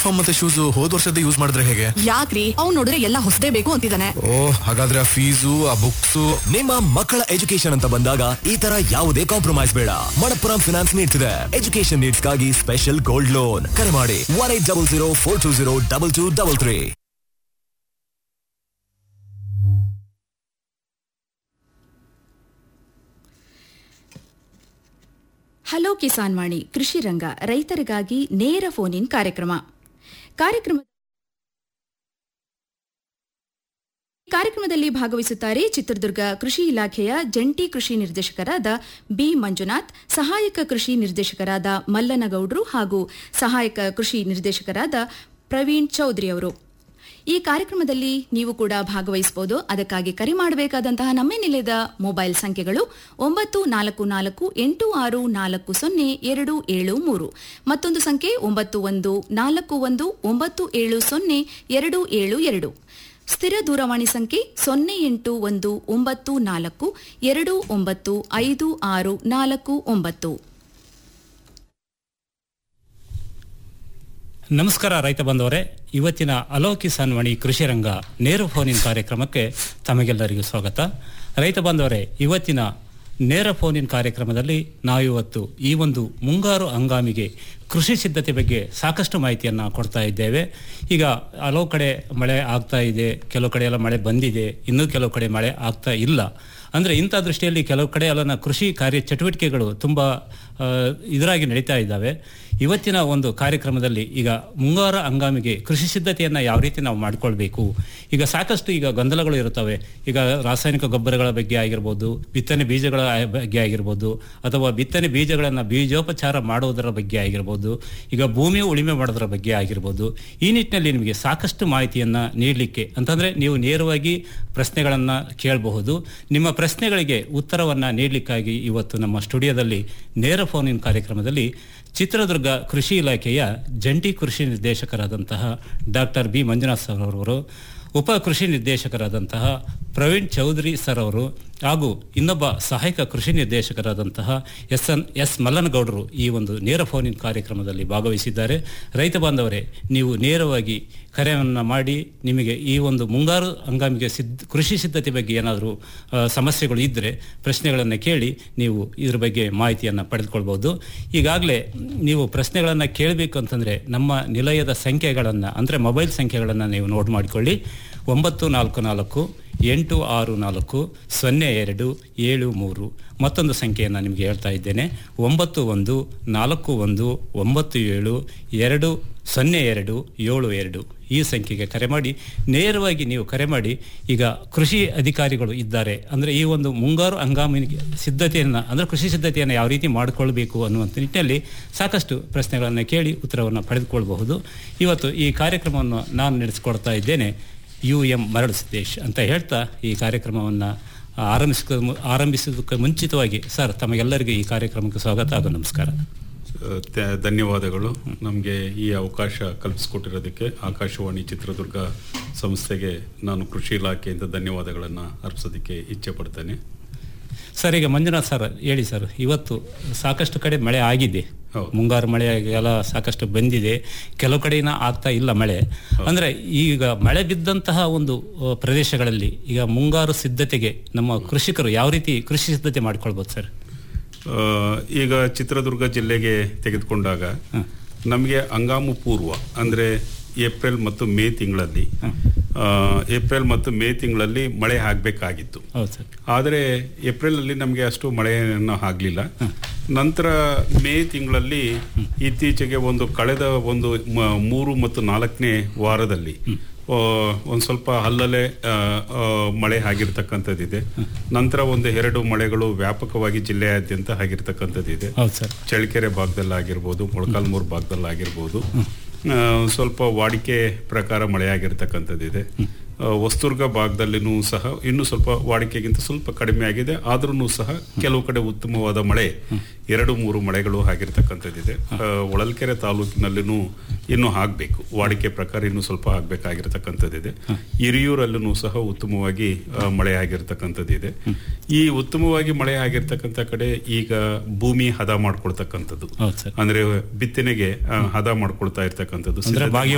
Uniform ಮತ್ತೆ shoes ಹೋದ್ ವರ್ಷದ ಯೂಸ್ ಮಾಡಿದ್ರೆ ಹೇಗೆ ಯಾಕ್ರಿ ಅವ್ನ್ ನೋಡಿದ್ರೆ ಎಲ್ಲ ಹೊಸದೇ ಬೇಕು ಅಂತಿದ್ದಾನೆ ಓ ಹಾಗಾದ್ರೆ ಆ ಫೀಸು ಆ ಬುಕ್ಸ್ ನಿಮ್ಮ ಮಕ್ಕಳ ಎಜುಕೇಶನ್ ಅಂತ ಬಂದಾಗ ಈ ತರ ಯಾವುದೇ ಕಾಂಪ್ರಮೈಸ್ ಬೇಡ ಮಣಪ್ಪುರಂ ಫಿನಾನ್ಸ್ ನೀಡ್ತಿದೆ ಎಜುಕೇಶನ್ ನೀಡ್ಸ್ಗಾಗಿ ಸ್ಪೆಷಲ್ ಗೋಲ್ಡ್ ಲೋನ್ ಕರೆ ಮಾಡಿ one eight double zero four two zero double two double three hello Kisan Vani ಕೃಷಿ ರಂಗ ರೈತರಿಗಾಗಿ ನೇರ ಫೋನ್ ಇನ್ ಕಾರ್ಯಕ್ರಮ ಕಾರ್ಯಕ್ರಮ ಕಾರ್ಯಕ್ರಮದಲ್ಲಿ ಭಾಗವಹಿಸುತ್ತಾರೆ ಚಿತ್ರದುರ್ಗ ಕೃಷಿ ಇಲಾಖೆಯ ಜಂಟಿ ಕೃಷಿ ನಿರ್ದೇಶಕರಾದ ಬಿ ಮಂಜುನಾಥ್ ಸಹಾಯಕ ಕೃಷಿ ನಿರ್ದೇಶಕರಾದ ಮಲ್ಲನಗೌಡ್ರು ಹಾಗೂ ಸಹಾಯಕ ಕೃಷಿ ನಿರ್ದೇಶಕರಾದ ಪ್ರವೀಣ್ ಚೌಧರಿ ಅವರು ಈ ಕಾರ್ಯಕ್ರಮದಲ್ಲಿ ನೀವು ಕೂಡ ಭಾಗವಹಿಸಬಹುದು ಅದಕ್ಕಾಗಿ ಕರೆ ಮಾಡಬೇಕಾದಂತಹ ನಮ್ಮ ನಿಲಯದ ಮೊಬೈಲ್ ಸಂಖ್ಯೆಗಳು ಒಂಬತ್ತು ನಾಲ್ಕು ನಾಲ್ಕು ಎಂಟು ಆರು ನಾಲ್ಕು ಸೊನ್ನೆ ಎರಡು ಏಳು ಮೂರು ಮತ್ತೊಂದು ಸಂಖ್ಯೆ ಒಂಬತ್ತು ಒಂದು ನಾಲ್ಕು ಒಂದು ಒಂಬತ್ತು ಏಳು ಸೊನ್ನೆ ಎರಡು ಏಳು ಎರಡು ಸ್ಥಿರ ದೂರವಾಣಿ ಸಂಖ್ಯೆ ಸೊನ್ನೆ ಎಂಟು ಒಂದು ಒಂಬತ್ತು ನಾಲ್ಕು ಎರಡು ಒಂಬತ್ತು ಐದು ಆರು ನಾಲ್ಕು ಒಂಬತ್ತು ನಮಸ್ಕಾರ ರೈತ ಬಂದವರೇ ಇವತ್ತಿನ ಅಲೋ ಕಿಸಾನ್ ವಾಣಿ ಕೃಷಿ ರಂಗ ನೇರ ಫೋನಿನ್ ಕಾರ್ಯಕ್ರಮಕ್ಕೆ ತಮಗೆಲ್ಲರಿಗೂ ಸ್ವಾಗತ ರೈತ ಬಂದವರೇ ಇವತ್ತಿನ ನೇರ ಫೋನಿನ್ ಕಾರ್ಯಕ್ರಮದಲ್ಲಿ ನಾವಿವತ್ತು ಈ ಒಂದು ಮುಂಗಾರು ಹಂಗಾಮಿಗೆ ಕೃಷಿ ಸಿದ್ಧತೆ ಬಗ್ಗೆ ಸಾಕಷ್ಟು ಮಾಹಿತಿಯನ್ನು ಕೊಡ್ತಾ ಇದ್ದೇವೆ ಈಗ ಹಲವು ಕಡೆ ಮಳೆ ಆಗ್ತಾ ಇದೆ ಕೆಲವು ಕಡೆ ಎಲ್ಲ ಮಳೆ ಬಂದಿದೆ ಇನ್ನೂ ಕೆಲವು ಕಡೆ ಮಳೆ ಆಗ್ತಾ ಇಲ್ಲ ಅಂದರೆ ಇಂಥ ದೃಷ್ಟಿಯಲ್ಲಿ ಕೆಲವು ಕಡೆ ಅಲ್ಲನ ಕೃಷಿ ಕಾರ್ಯ ಚಟುವಟಿಕೆಗಳು ತುಂಬ ಆ, ಇದರಾಗಿ ನಡೀತಾ ಇದ್ದಾವೆ ಇವತ್ತಿನ ಒಂದು ಕಾರ್ಯಕ್ರಮದಲ್ಲಿ ಈಗ ಮುಂಗಾರು ಹಂಗಾಮಿಗೆ ಕೃಷಿ ಸಿದ್ಧತೆಯನ್ನು ಯಾವ ರೀತಿ ನಾವು ಮಾಡಿಕೊಳ್ಬೇಕು ಈಗ ಸಾಕಷ್ಟು ಈಗ ಗೊಂದಲಗಳು ಇರುತ್ತವೆ ಈಗ ರಾಸಾಯನಿಕ ಗೊಬ್ಬರಗಳ ಬಗ್ಗೆ ಆಗಿರ್ಬೋದು ಬಿತ್ತನೆ ಬೀಜಗಳ ಬಗ್ಗೆ ಆಗಿರ್ಬೋದು ಅಥವಾ ಬಿತ್ತನೆ ಬೀಜಗಳನ್ನು ಬೀಜೋಪಚಾರ ಮಾಡುವುದರ ಬಗ್ಗೆ ಆಗಿರ್ಬೋದು ಈಗ ಭೂಮಿ ಉಳಿಮೆ ಮಾಡೋದರ ಬಗ್ಗೆ ಆಗಿರ್ಬೋದು ಈ ನಿಟ್ಟಿನಲ್ಲಿ ನಿಮಗೆ ಸಾಕಷ್ಟು ಮಾಹಿತಿಯನ್ನು ನೀಡಲಿಕ್ಕೆ ಅಂತಂದರೆ ನೀವು ನೇರವಾಗಿ ಪ್ರಶ್ನೆಗಳನ್ನು ಕೇಳಬಹುದು ನಿಮ್ಮ ಪ್ರಶ್ನೆಗಳಿಗೆ ಉತ್ತರವನ್ನು ನೀಡಲಿಕ್ಕಾಗಿ ಇವತ್ತು ನಮ್ಮ ಸ್ಟುಡಿಯೋದಲ್ಲಿ ನೇರ ಫೋನ್ ಇನ್ ಕಾರ್ಯಕ್ರಮದಲ್ಲಿ ಚಿತ್ರದುರ್ಗ ಕೃಷಿ ಇಲಾಖೆಯ ಜಂಟಿ ಕೃಷಿ ನಿರ್ದೇಶಕರಾದಂತಹ ಡಾಕ್ಟರ್ ಬಿ ಮಂಜುನಾಥ್ ಸರ್ ಅವರು ಉಪ ಕೃಷಿ ನಿರ್ದೇಶಕರಾದಂತಹ ಪ್ರವೀಣ್ ಚೌಧರಿ ಸರ್ ಅವರು ಹಾಗೂ ಇನ್ನೊಬ್ಬ ಸಹಾಯಕ ಕೃಷಿ ನಿರ್ದೇಶಕರಾದಂತಹ ಎಸ್ ಎನ್ ಎಸ್ ಮಲ್ಲನಗೌಡರು ಈ ಒಂದು ನೇರ ಫೋನ್ ಇನ್ ಕಾರ್ಯಕ್ರಮದಲ್ಲಿ ಭಾಗವಹಿಸಿದ್ದಾರೆ ರೈತ ಬಾಂಧವರೇ ನೀವು ನೇರವಾಗಿ ಕರೆಯನ್ನು ಮಾಡಿ ನಿಮಗೆ ಈ ಒಂದು ಮುಂಗಾರು ಹಂಗಾಮಿಗೆ ಸಿದ್ಧ ಕೃಷಿ ಸಿದ್ಧತೆ ಬಗ್ಗೆ ಏನಾದರೂ ಆ, ಸಮಸ್ಯೆಗಳು ಇದ್ದರೆ ಪ್ರಶ್ನೆಗಳನ್ನು ಕೇಳಿ ನೀವು ಇದ್ರ ಬಗ್ಗೆ ಮಾಹಿತಿಯನ್ನು ಪಡೆದುಕೊಳ್ಬೋದು ಈಗಾಗಲೇ ನೀವು ಪ್ರಶ್ನೆಗಳನ್ನು ಕೇಳಬೇಕು ಅಂತಂದರೆ ನಮ್ಮ ನಿಲಯದ ಸಂಖ್ಯೆಗಳನ್ನು ಅಂದರೆ ಮೊಬೈಲ್ ಸಂಖ್ಯೆಗಳನ್ನು ನೀವು ನೋಟ್ ಮಾಡಿಕೊಳ್ಳಿ ಒಂಬತ್ತು ನಾಲ್ಕು ನಾಲ್ಕು ಎಂಟು ಆರು ನಾಲ್ಕು ಸೊನ್ನೆ ಎರಡು ಏಳು ಮೂರು ಮತ್ತೊಂದು ಸಂಖ್ಯೆಯನ್ನು ನಿಮಗೆ ಹೇಳ್ತಾ ಇದ್ದೇನೆ ಒಂಬತ್ತು ಒಂದು ನಾಲ್ಕು ಒಂದು ಒಂಬತ್ತು ಏಳು ಎರಡು ಸೊನ್ನೆ ಎರಡು ಏಳು ಎರಡು ಈ ಸಂಖ್ಯೆಗೆ ಕರೆ ಮಾಡಿ ನೇರವಾಗಿ ನೀವು ಕರೆ ಮಾಡಿ ಈಗ ಕೃಷಿ ಅಧಿಕಾರಿಗಳು ಇದ್ದಾರೆ ಅಂದರೆ ಈ ಒಂದು ಮುಂಗಾರು ಹಂಗಾಮಿಗೆ ಸಿದ್ಧತೆಯನ್ನು ಅಂದರೆ ಕೃಷಿ ಸಿದ್ಧತೆಯನ್ನು ಯಾವ ರೀತಿ ಮಾಡಿಕೊಳ್ಬೇಕು ಅನ್ನುವಂಥ ನಿಟ್ಟಿನಲ್ಲಿ ಸಾಕಷ್ಟು ಪ್ರಶ್ನೆಗಳನ್ನು ಕೇಳಿ ಉತ್ತರವನ್ನು ಪಡೆದುಕೊಳ್ಬಹುದು ಇವತ್ತು ಈ ಕಾರ್ಯಕ್ರಮವನ್ನು ನಾನು ನಡೆಸಿಕೊಡ್ತಾ ಇದ್ದೇನೆ ಯು ಎಂ ಮರಳು ಸಿದ್ದೇಶ್ ಅಂತ ಹೇಳ್ತಾ ಈ ಕಾರ್ಯಕ್ರಮವನ್ನು ಆರಂಭಿಸ ಆರಂಭಿಸೋದಕ್ಕೆ ಮುಂಚಿತವಾಗಿ ಸರ್ ತಮಗೆಲ್ಲರಿಗೂ ಈ ಕಾರ್ಯಕ್ರಮಕ್ಕೆ ಸ್ವಾಗತ ಹಾಗೂ ನಮಸ್ಕಾರ ತ- ಧನ್ಯವಾದಗಳು ನಮಗೆ ಈ ಅವಕಾಶ ಕಲ್ಪಿಸ್ಕೊಟ್ಟಿರೋದಕ್ಕೆ ಆಕಾಶವಾಣಿ ಚಿತ್ರದುರ್ಗ ಸಂಸ್ಥೆಗೆ ನಾನು ಕೃಷಿ ಇಲಾಖೆಯಿಂದ ಧನ್ಯವಾದಗಳನ್ನು ಅರ್ಪಿಸೋದಕ್ಕೆ ಇಚ್ಛೆ ಪಡ್ತೇನೆ ಸರ್ ಈಗ ಮಂಜುನಾಥ್ ಸರ್ ಹೇಳಿ ಸರ್ ಇವತ್ತು ಸಾಕಷ್ಟು ಕಡೆ ಮಳೆ ಆಗಿದೆ ಹೌದು. ಮುಂಗಾರು ಮಳೆ ಎಲ್ಲ ಸಾಕಷ್ಟು ಬಂದಿದೆ ಕೆಲವು ಕಡೆನ ಆಗ್ತಾ ಇಲ್ಲ ಮಳೆ ಅಂದ್ರೆ ಈಗ ಮಳೆ ಬಿದ್ದಂತಹ ಒಂದು ಆ, ಪ್ರದೇಶಗಳಲ್ಲಿ ಈಗ ಮುಂಗಾರು ಸಿದ್ಧತೆಗೆ ನಮ್ಮ ಕೃಷಿಕರು ಯಾವ ರೀತಿ ಕೃಷಿ ಸಿದ್ಧತೆ ಮಾಡ್ಕೊಳ್ಬೋದು ಸರ್ ಆ, ಈಗ ಚಿತ್ರದುರ್ಗ ಜಿಲ್ಲೆಗೆ ತೆಗೆದುಕೊಂಡಾಗ ನಮಗೆ ಹಂಗಾಮು ಪೂರ್ವ ಅಂದರೆ ಏಪ್ರಿಲ್ ಮತ್ತು ಮೇ ತಿಂಗಳಲ್ಲಿ ಆ, ಏಪ್ರಿಲ್ ಮತ್ತು ಮೇ ತಿಂಗಳಲ್ಲಿ ಮಳೆ ಆಗಬೇಕಾಗಿತ್ತು ಹೌದು ಸರ್ ಆದರೆ ಏಪ್ರಿಲ್ ಅಲ್ಲಿ ನಮಗೆ ಅಷ್ಟು ಮಳೆಯನ್ನು ಆಗಲಿಲ್ಲ ನಂತರ ಮೇ ತಿಂಗಳಲ್ಲಿ ಇತ್ತೀಚೆಗೆ ಒಂದು ಕಳೆದ ಒಂದು ಮ- ಮೂರು ಮತ್ತು ನಾಲ್ಕನೇ ವಾರದಲ್ಲಿ ಆ, ಒಂದು ಸ್ವಲ್ಪ ಅಲ್ಲಲ್ಲೇ ಆ, ಆ, ಮಳೆ ಆಗಿರ್ತಕ್ಕಂಥದ್ದಿದೆ ನಂತರ ಒಂದು ಎರಡು ಮಳೆಗಳು ವ್ಯಾಪಕವಾಗಿ ಜಿಲ್ಲೆಯಾದ್ಯಂತ ಆಗಿರ್ತಕ್ಕಂಥದ್ದಿದೆ ಹೌದು ಸರ್ ಚಳ್ಳಕೆರೆ ಭಾಗದಲ್ಲಿ ಆಗಿರ್ಬೋದು ಮೊಳಕಾಲ್ಮೂರು ಭಾಗದಲ್ಲಿ ಆಗಿರ್ಬೋದು ಆ, ಸ್ವಲ್ಪ ವಾಡಿಕೆ ಪ್ರಕಾರ ಮಳೆಯಾಗಿರ್ತಕ್ಕಂಥದ್ದಿದೆ ಆ, ಹೊಸದುರ್ಗ ಭಾಗದಲ್ಲಿನೂ ಸಹ ಇನ್ನೂ ಸ್ವಲ್ಪ ವಾಡಿಕೆಗಿಂತ ಸ್ವಲ್ಪ ಕಡಿಮೆ ಆಗಿದೆ ಆದ್ರೂ ಸಹ ಕೆಲವು ಕಡೆ ಉತ್ತಮವಾದ ಮಳೆ ಎರಡು ಮೂರು ಮಳೆಗಳು ಆಗಿರ್ತಕ್ಕಂಥದ್ದಿದೆ ಆ, ಹೊಳಲ್ಕೆರೆ ತಾಲೂಕಿನಲ್ಲಿನೂ ಇನ್ನೂ ಆಗಬೇಕು ವಾಡಿಕೆ ಪ್ರಕಾರ ಇನ್ನೂ ಸ್ವಲ್ಪ ಆಗಬೇಕಾಗಿರ್ತಕ್ಕಂಥದ್ದಿದೆ ಹಿರಿಯೂರಲ್ಲೂ ಸಹ ಉತ್ತಮವಾಗಿ ಆ, ಮಳೆ ಆಗಿರ್ತಕ್ಕಂಥದ್ದಿದೆ ಈ ಉತ್ತಮವಾಗಿ ಮಳೆ ಆಗಿರ್ತಕ್ಕಂಥ ಕಡೆ ಈಗ ಭೂಮಿ ಹದ ಮಾಡ್ಕೊಳ್ತಕ್ಕಂಥದ್ದು ಹೌದು ಸರ್ ಅಂದ್ರೆ ಬಿತ್ತನೆಗೆ ಆ, ಹದ ಮಾಡ್ಕೊಳ್ತಾ ಇರ್ತಕ್ಕಂಥದ್ದು ಅಂದ್ರೆ ಸಿದ್ಧತೆ ಬಾಗಿ